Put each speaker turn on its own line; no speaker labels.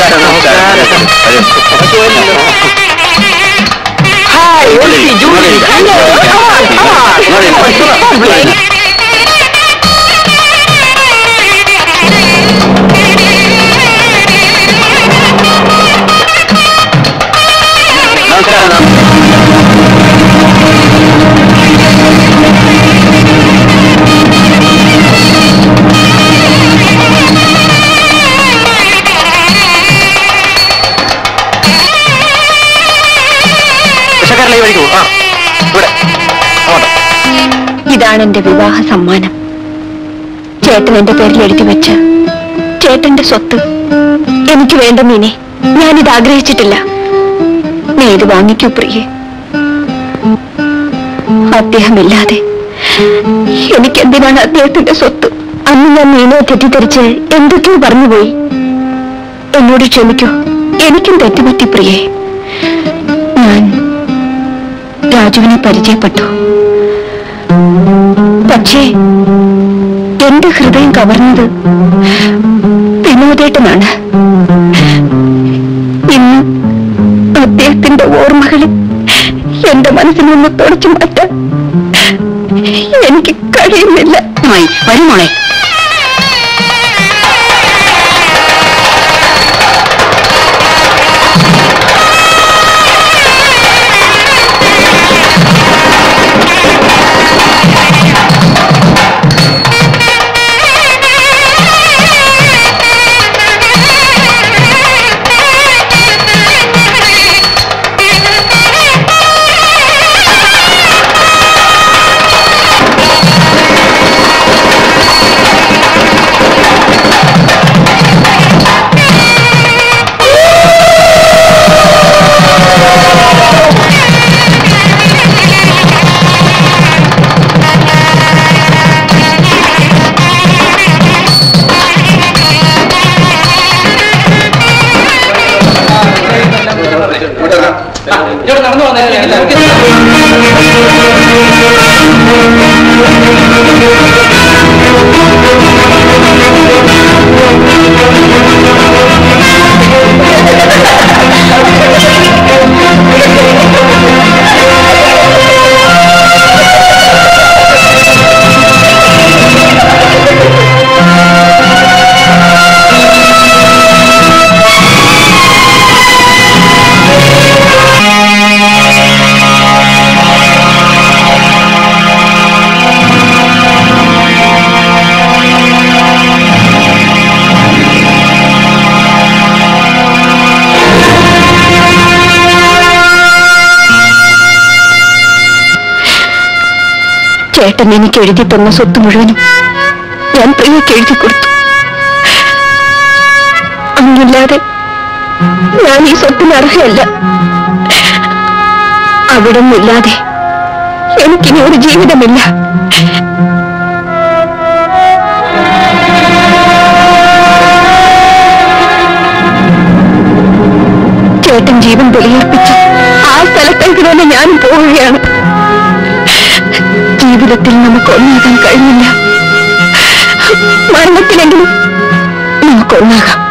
നമസ്കാരം നമസ്കാരം
hi Julie Julie hello
നമസ്കാരം വിഷക്കാരല്ലേ വഴിക്കൂ ആ ഇവിടെ അങ്ങോട്ട്
ഇതാണ് എന്റെ വിവാഹ സമ്മാനം ചേട്ടൻ എന്റെ പേരിൽ എഴുതി വെച്ച് ചേട്ടന്റെ സ്വത്ത് എനിക്ക് വേണ്ട മീനെ ഞാനിത് ആഗ്രഹിച്ചിട്ടില്ല നീ ഇത് വാങ്ങിക്കൂ പ്രിയെ അദ്ദേഹമില്ലാതെ എനിക്ക് എന്തിനാണ് അദ്ദേഹത്തിന്റെ സ്വത്ത് അന്ന് ഞാൻ മീനെ തെറ്റിദ്ധരിച്ച് എന്തൊക്കെയോ പറഞ്ഞുപോയി എന്നോട് ക്ഷമിക്കൂ എനിക്കും തെറ്റുപറ്റി പ്രിയെ ഞാൻ രാജുവിനെ പരിചയപ്പെട്ടു പക്ഷേ എന്റെ ഹൃദയം കവർന്നത് വിനോദേട്ടനാണ് ഇന്ന് അദ്ദേഹത്തിന്റെ ഓർമ്മകളിൽ എന്റെ മനസ്സിൽ നിന്ന് തുടച്ചു മാറ്റാൻ എനിക്ക് കഴിയുന്നില്ല വരുമോളെ ചേട്ടൻ എനിക്ക് എഴുതി തന്ന സ്വത്ത് മുഴുവനും ഞാൻ പ്രിയക്ക് എഴുതി കൊടുത്തു അങ്ങില്ലാതെ ഞാൻ ഈ സ്വത്തിന് അർഹയല്ല അവിടെ നിന്നില്ലാതെ എനിക്കിനി ഒരു ജീവിതമില്ല ചേട്ടൻ ജീവൻ ബലിയർപ്പിച്ച് ആ സ്ഥലത്തേക്ക് തന്നെ ഞാനും പോവുകയാണ് ജീവിതത്തിൽ നമുക്ക് ഒന്നാകാൻ കഴിഞ്ഞില്ല മരണത്തിലെങ്കിലും നമുക്കൊന്നാകാം